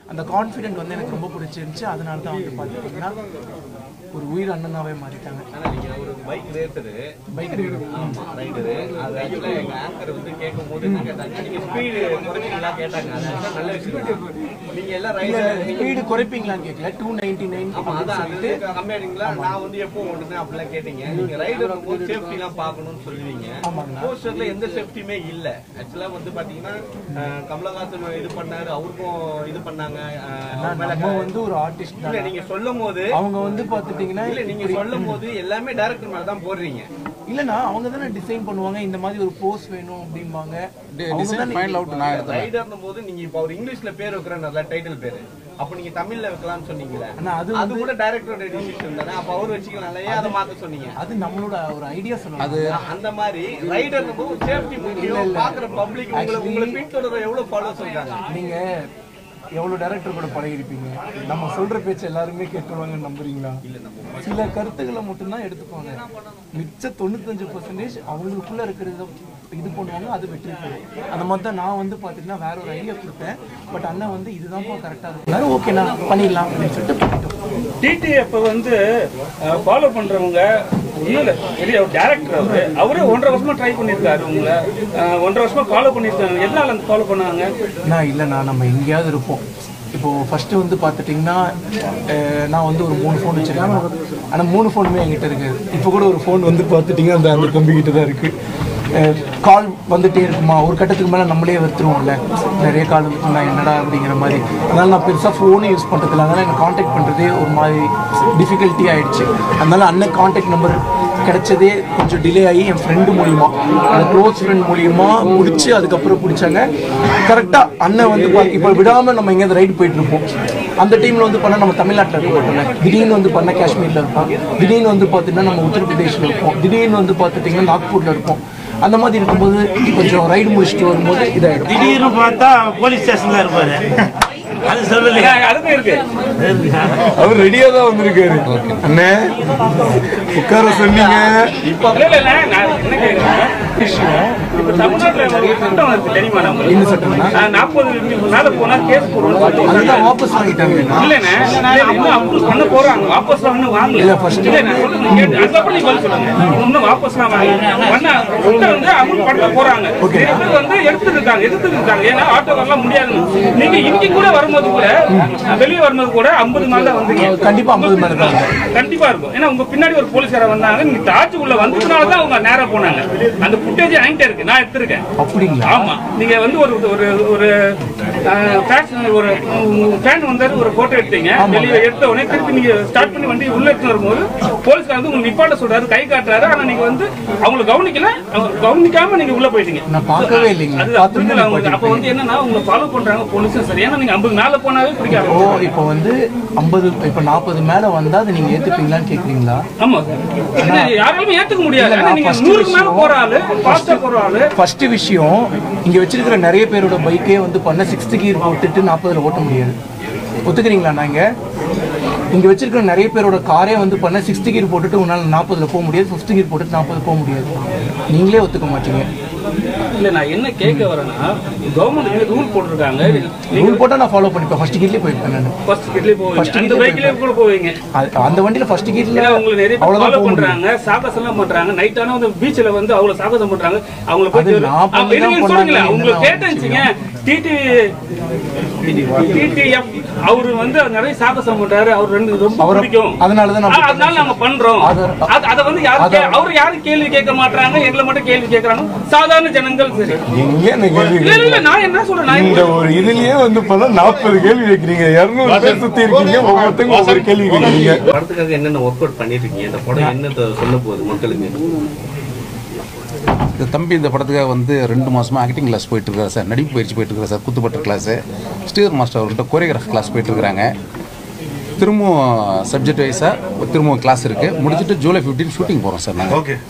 அந்த கான்ஃபிடென்ட் வந்து எனக்கு ரொம்ப பிடிச்சிருந்துச்சு அதனால தான் வந்து பார்த்துட்டிங்கன்னா ஒரு உயிர் அண்ணனாவே மாறிட்டாங்க ஆனா நீங்க ஒரு பைக் ரேசரு பைக் ஆமா ரைடரு அது ஆக்சுவலா எங்க ஆங்கர் வந்து கேட்கும் போது என்ன கேட்டாங்க நீங்க ஸ்பீடு குறைச்சிங்களா கேட்டாங்க அது actually நல்ல விஷயம் நீங்க எல்லாம் ரைடர் ஸ்பீடு குறைப்பீங்களான்னு கேட்கல டூ நைன்டி நைன் ஆமா அதான் அது கம்மியாடிங்களா நான் வந்து எப்போ ஓடுனேன் அப்படிலாம் கேட்டீங்க நீங்க ரைடர் போது சேஃப்டி எல்லாம் பார்க்கணும்னு சொல்லுவீங்க ஆமாங்கண்ணா. போஸ்டர்ல எந்த சேஃப்டியுமே இல்ல ஆக்சுவலா வந்து பாத்தீங்கன்னா அஹ், கமலஹாசன் இது பண்ணாரு அவருக்கும் இது பண்ணாங்க அஹ், அவர் மேல நம்ம வந்து ஒரு ஆர்டிஸ்ட் இல்ல தான் நீங்க சொல்லும் போது அவங்க வந்து பார்த்துட்டிங்கன்னா இல்ல நீங்க சொல்லும் போது எல்லாமே டைரக்டர் மேல தான் போடுறீங்க இல்லைண்ணா அவங்க தானே டிசைன் பண்ணுவாங்க இந்த மாதிரி ஒரு போஸ் வேணும் அப்படிம்பாங்க அவங்க டிசைன் தானே ஃபைனல் அவுட் நான் எடுத்தேன் ரைடர்னும் போது நீங்க இப்ப அவர் இங்கிலீஷ்ல பேர் வைக்கிற நல்ல டைட்டில் பேரு அப்ப நீங்க தமிழ்ல வைக்கலாம்னு சொன்னீங்களே ஆனா அது அது கூட டைரக்டரோட டிசிஷன் தானே அப்ப அவர் வச்சுக்கலாம் ஏன் அதை மாத்த சொன்னீங்க அது நம்மளோட ஒரு ஐடியா சொல்லலாம் அது அந்த மாதிரி ரைடர் போது சேஃப்டி முக்கியம் பாக்குற பப்ளிக் உங்களை உங்களை பின்தொடர எவ்வளவு ஃபாலோ சொல்றாங்க நீங்க எவ்வளவு டைரக்டர் கூட பழகிருப்பீங்க நம்ம சொல்ற பேச்சு எல்லாருமே கேட்டுருவாங்கன்னு நம்புறீங்களா சில கருத்துக்களை மட்டும்தான் எடுத்துப்பாங்க மிச்ச தொண்ணூத்தஞ்சு பர்சன்டேஜ் அவங்களுக்குள்ள இருக்கிறத இது பண்ணுவாங்க அது வெற்றி பெறும் அந்த மாதிரி தான் நான் வந்து பாத்தீங்கன்னா வேற ஒரு ஐடியா கொடுத்தேன் பட் அண்ணன் வந்து இதுதான்ப்பா கரெக்டா இருக்கும் ஓகேண்ணா பண்ணிடலாம் அப்படின்னு சொல்லிட்டு பண்ணிட்டோம் டிடிஎஃப் வந்து ஃபாலோ பண்றவங்க ஒன்றும் இல்லை பெரிய டேரக்டர் அவரு அவரே ஒன்றரை வருஷமா ட்ரை பண்ணியிருக்காரு உங்களை அஹ், ஒன்றரை வருஷமா ஃபாலோ பண்ணியிருக்காங்க எதனால அந்த ஃபாலோ பண்ணாங்க நான் இல்லைண்ணா நம்ம எங்கேயாவது இருப்போம் இப்போ ஃபர்ஸ்ட் வந்து பார்த்துட்டிங்கன்னா அஹ், நான் வந்து ஒரு மூணு ஃபோன் வச்சிருக்கேன் ஆனால் மூணு ஃபோனுமே என்கிட்ட இருக்குது இப்போ கூட ஒரு ஃபோன் வந்து பார்த்துட்டிங்கன்னா அந்த அந்த கம்பி கிட்ட தான் இருக்குது கால் வந்துட்டே இருக்குமா ஒரு கட்டத்துக்கு மேலே நம்மளே வருத்துருவோம்ல நிறைய கால் வந்துட்டு நான் என்னடா அப்படிங்கிற மாதிரி அதனால நான் பெருசாக ஃபோனும் யூஸ் பண்ணுறதில்ல அதனால எனக்கு காண்டாக்ட் பண்ணுறதே ஒரு மாதிரி டிஃபிகல்ட்டி ஆயிடுச்சு அதனால அண்ணன் காண்டாக்ட் நம்பர் கிடைச்சதே கொஞ்சம் டிலே ஆகி என் ஃப்ரெண்டு மூலியமா அந்த க்ளோஸ் ஃப்ரெண்ட் மூலியமா முடிச்சு அதுக்கப்புறம் பிடிச்சாங்க கரெக்டாக அண்ணன் வந்து பா- இப்போ விடாம நம்ம எங்கேயாவது ரைடு போயிட்டு இருப்போம் அந்த டைம்ல வந்து பண்ணா நம்ம தமிழ்நாட்டில் இருக்க மாட்டோம்ல திடீர்னு வந்து பண்ண காஷ்மீர்ல இருப்போம் திடீர்னு வந்து பார்த்திங்கன்னா நம்ம உத்தரப்பிரதேஷ்ல இருப்போம் திடீர்னு வந்து பார்த்துட்டிங்கன்னா நாக்பூர்ல இருப்போம் அந்த மாதிரி இருக்கும்போது கொஞ்சம் ரைடு முடிச்சுட்டு வரும்போது இதாயிடும் திடீர்னு பார்த்தா போலீஸ் ஸ்டேஷன்ல இருப்பாரு அது சொல்லலையா அதுக்கும் இருக்கு அவர் ரெடியா தான் வந்திருக்காரு அண்ணே உட்கார சொன்னீங்க இல்ல இல்ல இல்ல, நான் என்ன கேக்குறேன் இப்ப தமிழ்நாட்டுல ஒரு சட்டம் இருக்கு தெரியுமா நம்மளுக்கு? என்ன சட்டம்னா? நான் நாற்பது மேல போனா கேஸ் போடுவோம்னு சொல்லிட்டு ஒரு அதுதான் சட்டம். வாபஸ் வாங்கிட்டாங்க இல்லண்ணே, இல்ல, இன்னும் approve பண்ண போறாங்க. வாபஸ்லாம் இன்னும் வாங்கல. இல்ல, first- இல்ல, நான் சொல்றது கேட்டு, அதுக்கப்புறம் நீங்க பதில் சொல்லுங்க. இன்னும் வாபஸ்லாம் வாங்கல. பண்ண, சட்டம் வந்து amount பண்ண போறாங்க. நிறைய பேர் வந்து எடுத்துட்டு இருக்காங்க, எடுத்துட்டு இருக்காங்க. ஏன்னா ஆட்டோக்காரெல்லாம் முடியாதுன்னு. நீங்க இன்னைக்கு கூட வரும்போது கூட, வெளியே வரும்போது கூட 50 மேல தான் வந்தீங்க. கண்டிப்பா 50 மேல தான் கண்டிப்பா இருக்கும் ஏன்னா உங்க பின்னாடி ஒரு போலீஸ்கார வந்தாங்க நீங்க டார்ச் உள்ள வந்ததுனால தான் அவங்க நேரா போனாங்க அந்த ஃபுட்டேஜ் என்கிட்ட இருக்கு நான் எடுத்திருக்கேன் அப்படிங்களா ஆமா நீங்க வந்து ஒரு ஒரு ஒரு அஹ், fashion ஒரு ஃபேன் வந்தாரு ஒரு போட்டோ எடுத்தீங்க வெளியே எடுத்த உடனே திருப்பி நீங்க ஸ்டார்ட் பண்ணி வண்டி உள்ள எடுத்து வரும்போது போலீஸ்கார வந்து உங்களுக்கு நிப்பாட்ட சொல்றாரு கை காட்டுறாரு ஆனா நீங்க வந்து அவங்கள கவனிக்கல அவங்க கவனிக்காம நீங்க உள்ள போயிட்டீங்க நான் பார்க்கவே இல்லைங்க அது பார்த்துட்டு புரிதல் அவங்களுக்கு அப்ப வந்து என்னன்னா உங்களை ஃபாலோ பண்றாங்க போலீஸும் சரி ஏன்னா நீங்க 50 மேல போனாவே பிடிக்காது ஓ இப்போ வந்து ஐம்பது இப்போ நாற்பது மேல வந்தா அதை நீங்க ஏத்துப்பீங்களான்னு கேக்குறீங்களா ஆமா இது யாராலுமே ஏத்துக்க முடியாது இல்ல, ஆனா நான் நீங்க first நூறுக்கு மேல விஷயம் போற ஆளு ஃபாஸ்டா போற ஆளு ஃபர்ஸ்ட் விஷயம் இங்க வச்சிருக்கிற நிறைய பேரோட பைக்கே வந்து பண்ண சிக்ஸ்த் கியர் போட்டுட்டு நாற்பதுல ஓட்ட முடியாது ஒத்துக்கிறீங்களா நாங்க இங்க வச்சிருக்கிற நிறைய பேரோட காரே வந்து பண்ண சிக்ஸ்த் கியர் போட்டுட்டு உன்னால நாற்பதுல போக முடியாது ஃபிஃப்த் கியர் போட்டுட்டு நாற்பது போக முடியாது நீங்களே ஒத்துக்க மாட்டீங்க இல்ல நான் என்ன கேட்க வரேன்னா கவர்மெண்ட் ரூல் போட்டிருக்காங்க நீங்க ரூல் போட்டா நான் ஃபாலோ பண்ணிப்பேன் ஃபர்ஸ்ட் கியர்லயே போயிருப்பேன் நான் ஃபர்ஸ்ட் கிட்லயே போவீங்க First அந்த gear பைக்லயே கூட போவீங்க அந்த வண்டியில ஃபர்ஸ்ட் கியர்ல ஏன்னா உங்களுக்கு நிறைய பேர் அவ்வளவுதான் ஃபாலோ போக முடியும் பண்றாங்க சாகசம் எல்லாம் பண்றாங்க நைட் ஆனா வந்து பீச்ல வந்து அவ்வளவு சாகசம் பண்றாங்க அவங்கள போய் அது நான் பண்ணி தான் சொல்றீங்களா பண்ணாங்க, உங்களுக்கு என்ன கேட்டேன்ச்சுங்க டிடி டிடிஎஃப் அவரு வந்து நிறைய சாகசம் பண்றாரு அவர் ரெண்டு ரொம்ப அவரை- பிடிக்கும் அதனாலதான் நம்ம ஆ, அதனால நாங்க பண்றோம் அது- அது- அத வந்து யாரும் அத- கே- அவரு யாரும் கேள்வி கேட்க மாட்டாங்க எங்களை மட்டும் கேள்வி கேட்கறாங்க சாதாரண ஜனங்கள் சரி எங்க இந்த கேள்வி இல்ல இல்ல நான் என்ன சொல்றேன் நான் இந்த ஒரு இதுலயே வந்து பண்ண நாற்பது கேள்வி வைக்கிறீங்க இருநூறு பேர் சுத்தி இருக்கீங்க ஒவ்வொருத்தங்க ஒவ்வொரு கேள்வி கேட்குறீங்க படத்துக்காக என்னென்ன ஒர்க் அவுட் பண்ணிட்டு இருக்கீங்க இந்த படம் என்ன சொல்ல போகுது மக்களுக்கு இந்த தம்பி இந்த படத்துக்காக வந்து ரெண்டு மாசமா ஆக்டிங் கிளாஸ் போயிட்டு இருக்காரு சார் நடிப்பு பயிற்சி போயிட்டு இருக்காரு சார் குத்துப்பட்டு கிளாஸ் ஸ்டீர் மாஸ்டர் அவர்கிட்ட கோரியோகிராஃப் கிளாஸ் போயிட்டு இருக்காங்க திரும்பவும் சப்ஜெக்ட் வைஸாக திரும்பவும் கிளாஸ் இருக்கு முடிச்சுட்டு ஜூலை 15 ஷூட்டிங் போகிறோம் சார் நாங்கள் ஓகே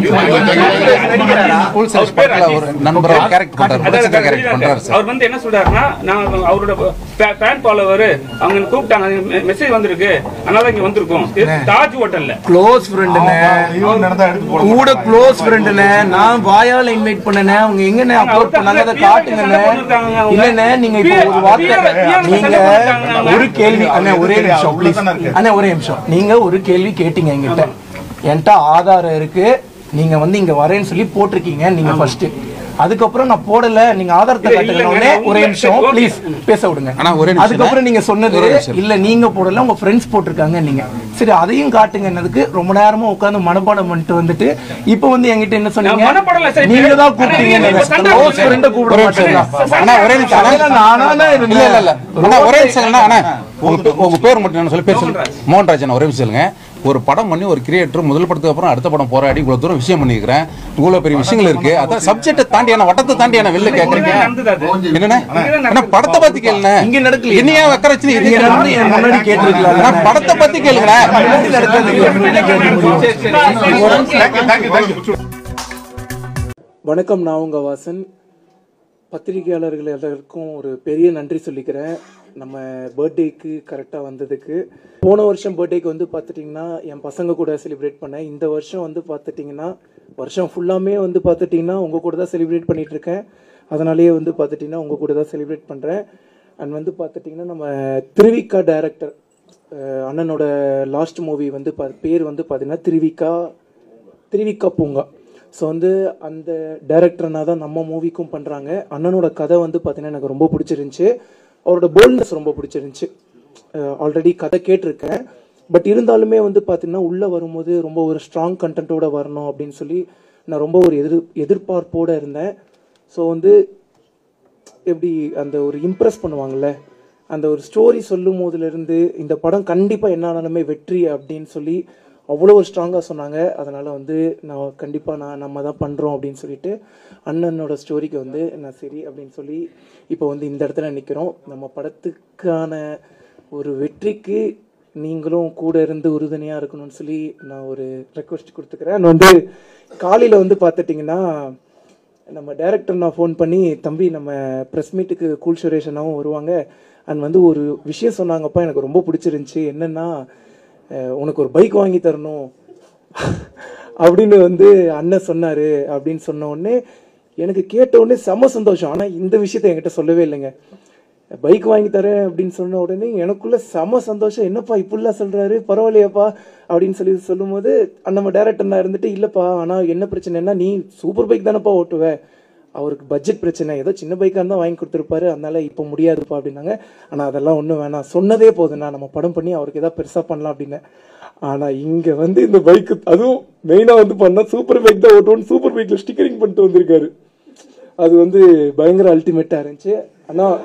ஃபுல் சைஸ் படத்தில் ஒரு நண்பர் கேரக்டர் பண்ணுறாரு அதாவது முடிச்சுட்டு கேரக்டர் பண்ணுறாரு சார் அவர் வந்து என்ன சொல்றாருன்னா நான் அவரோட ஃபேன் ஃபாலோவர் அவங்க என்னை கூப்பிட்டாங்க மெசேஜ் வந்திருக்கு அதனால இங்க வந்திருக்கோம் இது தாஜ் ஹோட்டல்ல க்ளோஸ் ஃப்ரெண்டுண்ணே கூட க்ளோஸ் ஃப்ரெண்டுண்ணே நான் வாயால இன்வைட் பண்ணனே அவங்க எங்கண்ணே அப்லோட் பண்ணாங்க அதை காட்டுங்கண்ணே இல்லண்ணே நீங்க இப்போ ஒரு வார்த்தை நீங்க ஒரு கேள்வி அண்ணே ஒரே நிமிஷம் ப்ளீஸ் அண்ணே ஒரே நிமிஷம் நீங்க ஒரு கேள்வி கேட்டீங்க என்கிட்ட என்கிட்ட ஆதாரம் இருக்கு நீங்க வந்து இங்க வரேன்னு சொல்லி போட்டிருக்கீங்க நீங்க ஃபர்ஸ்ட் அதுக்கப்புறம் நான் போடல நீங்க ஆதாரத்தை இல்ல, காட்டுங்க இல்லைங்க, உடனே ஒரே உங்க- நிமிஷம் okay. ப்ளீஸ் பேச விடுங்க அண்ணா, ஒரே நிமிஷம். அதுக்கப்புறம் நீங்க சொன்னது ஒரே நிமிஷம். இல்ல நீங்க போடல உங்க ஃப்ரெண்ட்ஸ் போட்டிருக்காங்க நீங்க சரி அதையும் காட்டுங்க என்னதுக்கு ரொம்ப நேரமா உட்கார்ந்து மனப்பாடம் பண்ணிட்டு வந்துட்டு இப்போ வந்து என்கிட்ட என்ன சொன்னீங்க நான் மனப்பாடம் இல்ல சார். நீங்க தான் அண்ணா, நீங்க கூப்பிட்டீங்க இப்ப சண்டை க்ளோஸ் போடுங்க. ஃப்ரெண்ட கூப்பிட மாட்டீங்களா அண்ணா ஒரே நிமிஷம் அண்ணா. அதெல்லாம் நானா தான் இல்ல இருந்தேன் இல்ல இல்ல அண்ணா ஒரே நிமிஷம் அண்ணா அண்ணா உங்க பே- உங்க பேர் மட்டும் என்ன சொல்லி பேர் சொல்லுங்க மோகன்ராஜ் அண்ணா ஒரே நிமிஷம் சொல்லுங்க ஒரு படம் பண்ணி ஒரு கிரியேட்டர் முதல் படத்துக்கு அப்புறம் அடுத்த படம் போராடி இவ்வளவு தூரம் விஷயம் பண்ணிருக்கிறேன் இவ்வளவு பெரிய விஷயங்கள் இருக்கு அதான் சப்ஜெக்டை தாண்டி என்ன வட்டத்தை தாண்டி என்ன வெளில கேக்குறீங்க நடந்தது அது. என்னண்ணே அண்ணா படத்தை பத்தி கேளுண்ணே இங்க நடக்கலையே. என்னையா வைக்கிற வச்சு இங்க இது நடந்து என் முன்னாடி கேட்டிருக்கலாம் அண்ணா, படத்தை பத்தி கேளுங்கண்ணே வணக்கம் நான் உங்க வாசன் பத்திரிகையாளர்கள் எல்லாருக்கும் ஒரு பெரிய நன்றி சொல்லிக்கிறேன் நம்ம பர்த்டேக்கு கரெக்டாக வந்ததுக்கு போன வருஷம் பர்த்டேக்கு வந்து பார்த்துட்டிங்கன்னா என் பசங்க கூட செலிப்ரேட் பண்ணேன் இந்த வருஷம் வந்து பார்த்துட்டிங்கன்னா வருஷம் ஃபுல்லாமே வந்து பார்த்துட்டிங்கன்னா உங்கள் கூட தான் செலிப்ரேட் பண்ணிட்டு இருக்கேன் அதனாலேயே வந்து பார்த்துட்டிங்கன்னா உங்கள் கூட தான் செலிப்ரேட் பண்ணுறேன் அண்ட் வந்து பார்த்துட்டிங்கன்னா நம்ம திருவிக்கா டைரக்டர் அண்ணனோட லாஸ்ட் மூவி வந்து பா பேர் வந்து பார்த்தீங்கன்னா திருவிக்கா திருவிக்கா பூங்கா ஸோ வந்து அந்த டைரக்டர்னா தான் நம்ம மூவிக்கும் பண்ணுறாங்க அண்ணனோட கதை வந்து பார்த்தீங்கன்னா எனக்கு ரொம்ப பிடிச்சிருந்துச்சு அவரோட போல்ட்னஸ் ரொம்ப பிடிச்சிருந்துச்சு ஆல்ரெடி கதை கேட்டிருக்கேன் பட் இருந்தாலுமே வந்து பார்த்தீங்கன்னா உள்ளே வரும்போது ரொம்ப ஒரு ஸ்ட்ராங் கண்டென்ட்டோட வரணும் அப்படின்னு சொல்லி நான் ரொம்ப ஒரு எதிர் எதிர்பார்ப்போடு இருந்தேன் ஸோ வந்து எப்படி அந்த ஒரு இம்ப்ரெஸ் பண்ணுவாங்கல்ல அந்த ஒரு ஸ்டோரி சொல்லும் போதுலேருந்து இந்த படம் கண்டிப்பாக என்ன ஆனாலுமே வெற்றி அப்படின்னு சொல்லி அவ்வளோ ஒரு ஸ்ட்ராங்காக சொன்னாங்க அதனால் வந்து நான் கண்டிப்பாக நான் நம்ம தான் பண்ணுறோம் அப்படின்னு சொல்லிட்டு அண்ணனோட ஸ்டோரிக்கு வந்து நான் சரி அப்படின்னு சொல்லி இப்போ வந்து இந்த இடத்துல நிற்கிறோம் நம்ம படத்துக்கான ஒரு வெற்றிக்கு நீங்களும் கூட இருந்து உறுதுணையாக இருக்கணும்னு சொல்லி நான் ஒரு ரெக்வஸ்ட் கொடுத்துக்கிறேன் And வந்து காலையில் வந்து பார்த்துட்டிங்கன்னா நம்ம டைரக்டர் நான் ஃபோன் பண்ணி தம்பி நம்ம ப்ரெஸ் மீட்டுக்கு கூல் சுரேஷ் அண்ணாவும் வருவாங்க அண்ட் வந்து ஒரு விஷயம் சொன்னாங்கப்பா எனக்கு ரொம்ப பிடிச்சிருந்துச்சி என்னன்னா அஹ், உனக்கு ஒரு பைக் வாங்கி தரணும் அப்படின்னு வந்து அண்ணன் சொன்னாரு அப்படின்னு சொன்ன உடனே எனக்கு கேட்ட உடனே செம சந்தோஷம் ஆனால் இந்த விஷயத்த என்கிட்ட சொல்லவே இல்லைங்க பைக் வாங்கி தரேன் அப்படின்னு சொன்ன உடனே எனக்குள்ள செம சந்தோஷம் என்னப்பா இப்படிலாம் சொல்றாரு பரவாயில்லையாப்பா அப்படின்னு சொல்லி சொல்லும்போது நம்ம டேரக்டர் நான் இருந்துட்டு இல்லப்பா ஆனா என்ன பிரச்சனைனா நீ சூப்பர் பைக் தானப்பா ஓட்டுவ அவருக்கு பட்ஜெட் பிரச்சனை ஏதோ சின்ன பைக்காக இருந்தால் வாங்கி கொடுத்துருப்பாரு அதனால இப்போ முடியாதுப்பா அப்படின்னாங்க ஆனால் அதெல்லாம் ஒன்றும் வேணாம் சொன்னதே போதுண்ணா நம்ம படம் பண்ணி அவருக்கு ஏதாவது பெருசாக பண்ணலாம் அப்படின்னு ஆனால் இங்கே வந்து இந்த பைக்கு அதுவும் மெயினாக வந்து பண்ணால் சூப்பர் பைக் தான் ஓட்டுவோன்னு சூப்பர் பைக்கில் ஸ்டிக்கரிங் பண்ணிட்டு வந்திருக்காரு அது வந்து பயங்கர அல்டிமேட்டாக இருந்துச்சு ஆனால்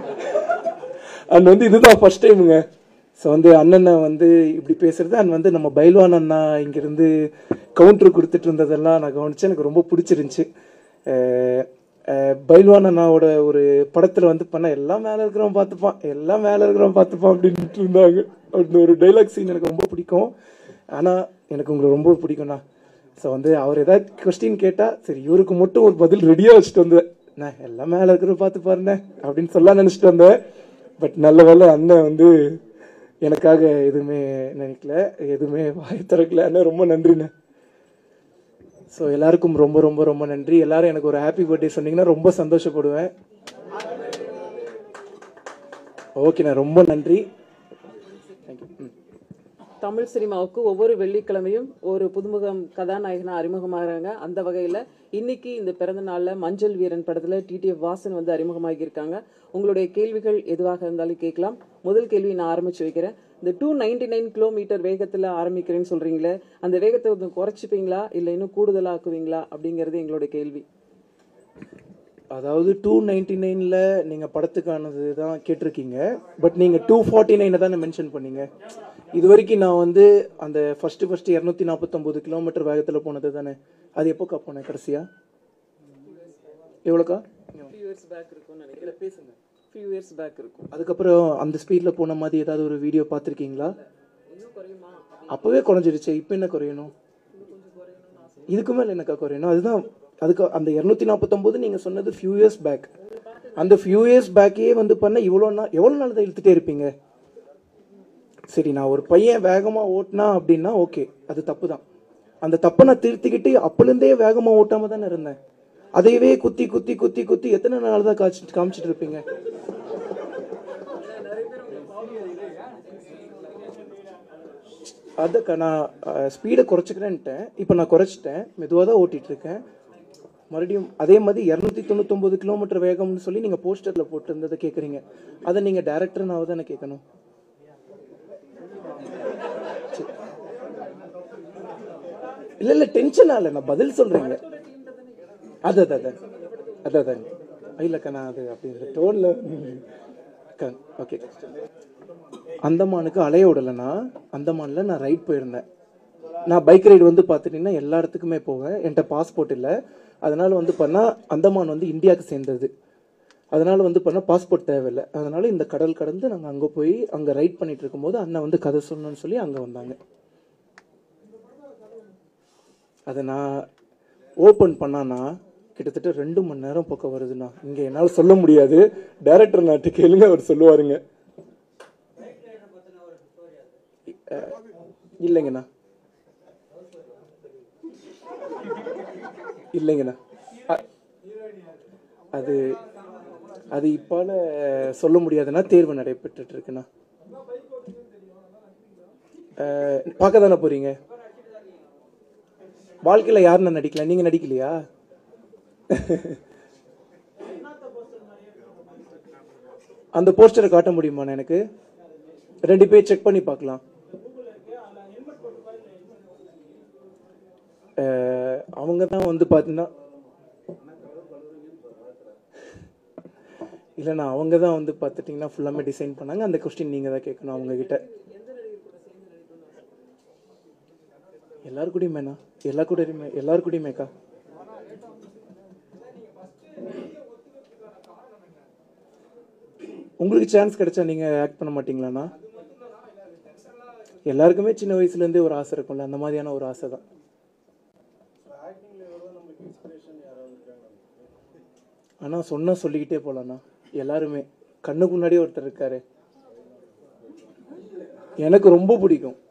அண்ட் வந்து இதுதான் ஃபர்ஸ்ட் டைமுங்க ஸோ வந்து அண்ணனை வந்து இப்படி பேசுறது அண்ட் வந்து நம்ம பைல்வான் அண்ணா இங்கிருந்து கவுண்டர் கொடுத்துட்டு இருந்ததெல்லாம் நான் கவனிச்சேன் எனக்கு ரொம்ப பிடிச்சிருந்துச்சு அஹ் அஹ் பைல்வான் அண்ணாவோட ஒரு படத்தில் வந்து பண்ண எல்லாம் மேலே இருக்கிறவன் பார்த்துப்பான் எல்லாம் மேலே இருக்கிறவன் பார்த்துப்பான் அப்படின்ட்டு இருந்தாங்க அந்த ஒரு டைலாக் சீன் எனக்கு ரொம்ப பிடிக்கும் ஆனால் எனக்கு உங்களை ரொம்ப பிடிக்கும்ண்ணா ஸோ வந்து அவர் ஏதாவது கொஸ்டின் கேட்டால் சரி இவருக்கு மட்டும் ஒரு பதில் ரெடியாக வச்சுட்டு வந்தேன் நான் எல்லாம் மேலே இருக்கிற பார்த்து பாருண்ணே அப்படின்னு சொல்ல நினச்சிட்டு வந்தேன் பட் நல்ல வேளை அண்ணன் வந்து எனக்காக எதுவுமே நினைக்கல எதுவுமே வாய் திறக்கல அண்ணன் ரொம்ப நன்றிண்ணே ஸோ எல்லாருக்கும் ரொம்ப ரொம்ப ரொம்ப நன்றி எல்லாரும் எனக்கு ஒரு ஹாப்பி பர்த்டே சொன்னீங்கன்னா ரொம்ப சந்தோஷப்படுவேன் ஓகேண்ணா ரொம்ப நன்றி தேங்க்யூ ம் தமிழ் சினிமாவுக்கு ஒவ்வொரு வெள்ளிக்கிழமையும் ஒரு புதுமுகம் கதாநாயகனா அறிமுகமாகறாங்க அந்த வகையில இன்னைக்கு இந்த பிறந்த நாள்ல மஞ்சள் வீரன் படத்துல டிடிஎஃப் வாசன் வந்து அறிமுகமாகி இருக்காங்க உங்களுடைய கேள்விகள் எதுவாக இருந்தாலும் கேட்கலாம் முதல் கேள்வி நான் ஆரம்பிச்சு வைக்கிறேன் இந்த டூ நைன்டி நைன் கிலோமீட்டர் வேகத்துல ஆரம்பிக்கிறேன்னு சொல்றீங்களே அந்த வேகத்தை கொஞ்சம் குறைச்சிப்பீங்களா இல்லை இன்னும் கூடுதலா ஆக்குவீங்களா அப்படிங்கிறது எங்களுடைய கேள்வி அதாவது டூ நைன்டி நைனில் நீங்கள் படத்துக்கானது தான் கேட்டிருக்கீங்க பட் நீங்கள் டூ ஃபார்ட்டி நைனை தானே மென்ஷன் பண்ணீங்க இது வரைக்கும் நான் வந்து அந்த ஃபஸ்ட்டு ஃபஸ்ட்டு இரநூத்தி நாற்பத்தொம்போது கிலோமீட்டர் வேகத்தில் போனது தானே அது எப்போக்கா போனேன் கடைசியா எவ்வளோக்கா இல்லை பேசுங்க ஃபியூ இயர்ஸ் பேக் இருக்கும் அதுக்கப்புறம் அந்த ஸ்பீடில் போன மாதிரி ஏதாவது ஒரு வீடியோ பார்த்துருக்கீங்களா அப்போவே குறைஞ்சிருச்சு இப்போ என்ன குறையணும் இதுக்கு மேலே என்னக்கா குறையணும் அதுதான் அதுக்கு அந்த இரநூத்தி நாற்பத்தொம்போது நீங்கள் சொன்னது ஃபியூ இயர்ஸ் பேக் அந்த ஃபியூ இயர்ஸ் பேக்கே வந்து பண்ண இவ்வளோ நாள் எவ்வளோ நாள் தான் இழுத்துட்டே இருப்பீங்க சரி நான் ஒரு பையன் வேகமாக ஓட்டினா அப்படின்னா ஓகே அது தப்பு தான் அந்த தப்பை நான் திருத்திக்கிட்டு அப்பலேருந்தே வேகமாக ஓட்டாம தானே இருந்தேன் அதையவே குத்தி குத்தி குத்தி குத்தி எத்தனை நாள் தான் காய்ச்சி காமிச்சிட்டு இருப்பீங்க அதுக்கா நான் ஸ்பீடை குறைச்சிக்கிறேன்ட்டேன் இப்போ நான் குறைச்சிட்டேன் மெதுவாக தான் ஓட்டிட்டு இருக்கேன் மறுபடியும் அதே மாதிரி இரநூத்தி தொண்ணூத்தொம்பது கிலோமீட்டர் வேகம்னு சொல்லி நீங்கள் போஸ்டரில் போட்டிருந்ததை கேட்குறீங்க அதை நீங்கள் டேரக்டர்னாவை தானே கேட்கணும் இல்லை இல்லை டென்ஷன் ஆகல நான் பதில் சொல்கிறேங்க அது அது அது அது அதான் இல்லைக்கா நான் அது அப்படி டோனில் ஓகே அந்தமானுக்கு அலைய விடலைன்னா அந்தமானில் நான் ரைட் போயிருந்தேன் நான் பைக் ரைடு வந்து பார்த்துட்டிங்கன்னா எல்லா இடத்துக்குமே போவேன் என்கிட்ட பாஸ்போர்ட் இல்லை அதனால வந்து பண்ணால் அந்தமான் வந்து இந்தியாவுக்கு சேர்ந்தது அதனால வந்து பண்ணால் பாஸ்போர்ட் தேவையில்லை அதனால இந்த கடல் கடந்து நாங்கள் அங்கே போய் அங்கே ரைட் பண்ணிட்டு இருக்கும்போது அண்ணன் வந்து கதை சொல்லணும்னு சொல்லி அங்கே வந்தாங்க அதை நான் ஓப்பன் பண்ணானா கிட்டத்தட்ட ரெண்டு மணி நேரம் பக்கம் வருதுண்ணா இங்கே என்னால் சொல்ல முடியாது டைரக்டர் நாட்டு கேளுங்க அவர் சொல்லுவாருங்க அஹ், இல்லைங்கண்ணா இல்லைங்கண்ணா அ- அது அது இப்பால சொல்ல முடியாதுன்னா தேர்வு நடைபெற்றுட்டு இருக்குண்ணா அஹ், பார்க்க தானே போறீங்க வாழ்க்கையில யாருண்ணா நடிக்கல நீங்க நடிக்கலையா அந்த போஸ்டரை காட்ட முடியுமா எனக்கு ரெண்டு பேர் செக் பண்ணி பார்க்கலாம் அஹ், அவங்க தான் வந்து பார்த்தீங்கன்னா இல்லைண்ணா அவங்க தான் வந்து பார்த்துட்டிங்கன்னா ஃபுல்லாமே டிசைன் பண்ணாங்க அந்த கொஸ்டின் நீங்கள் தான் கேட்கணும் அவங்க கிட்ட எல்லாரு கூடயுமேண்ணா எல்லா கூடயுமே எல்லாரு கூடயுமேக்கா உங்களுக்கு சான்ஸ் கிடைச்சா நீங்க ஆக்ட் பண்ண மாட்டீங்களாண்ணா எல்லாருக்குமே சின்ன வயசுல இருந்தே ஒரு ஆசை இருக்கும்ல அந்த மாதிரியான ஒரு ஆசை தான் ஆனா சொன்னா சொல்லிக்கிட்டே போலாண்ணா எல்லாருமே கண்ணுக்கு முன்னாடியே ஒருத்தர் இருக்காரு எனக்கு ரொம்ப பிடிக்கும்